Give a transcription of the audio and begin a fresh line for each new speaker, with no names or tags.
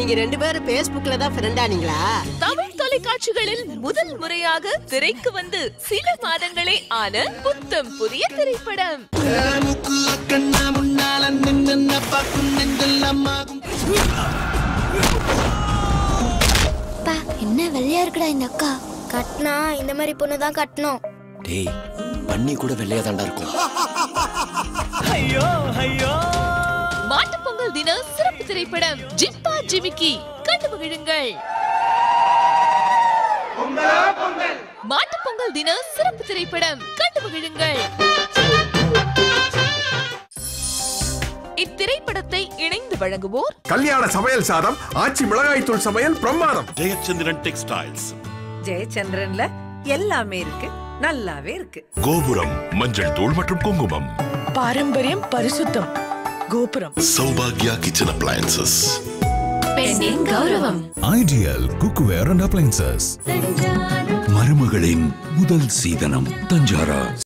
நீங்க ரெண்டு பேரும் Facebookல தான் ஃப்ரெண்டானீங்களா
தமிழ் தொலைக்காட்சிகளில் முதல் முறையாக திரைக்கு வந்து சில மாதங்களே ஆன புத்தம் புதிய திரைப்படம்
அப்பா என்ன வெள்ளையா இருக்குடா இந்த அக்கா கட்டினா இந்த மாதிரி பொண்ணு தான் கட்டணும்
டேய் பண்ணி கூட வெள்ளையா தாண்டா இருக்கும்
மாட்டுப் பொங்கல் தின சிறப்பு திரைப்படம் ஜிப்பா ஜிமிக்கி கண்டு மகிழுங்கள் மாட்டுப் பொங்கல் தின சிறப்பு திரைப்படம் கண்டு மகிழுங்கள் இத்திரைப்படத்தை இணைந்து வழங்குவோர்
கல்யாண சமையல் சாதம் ஆச்சி மிளகாய் தூள் சமையல் பிரமாதம்
ஜெயச்சந்திரன் டெக்ஸ்டைல்ஸ்
ஜெயச்சந்திரன்ல எல்லாமே இருக்கு நல்லாவே இருக்கு
கோபுரம் மஞ்சள் தூள் மற்றும் குங்குமம்
பாரம்பரியம் பரிசுத்தம் கோபுரம்
சௌபாகியா கிச்சன் அப்ளையன்சஸ்
பெண்ணின் கௌரவம்
ஐடியல் குக்வேர் அண்ட் அப்ளைன்சஸ்
மருமகளின் முதல் சீதனம் தஞ்சாரா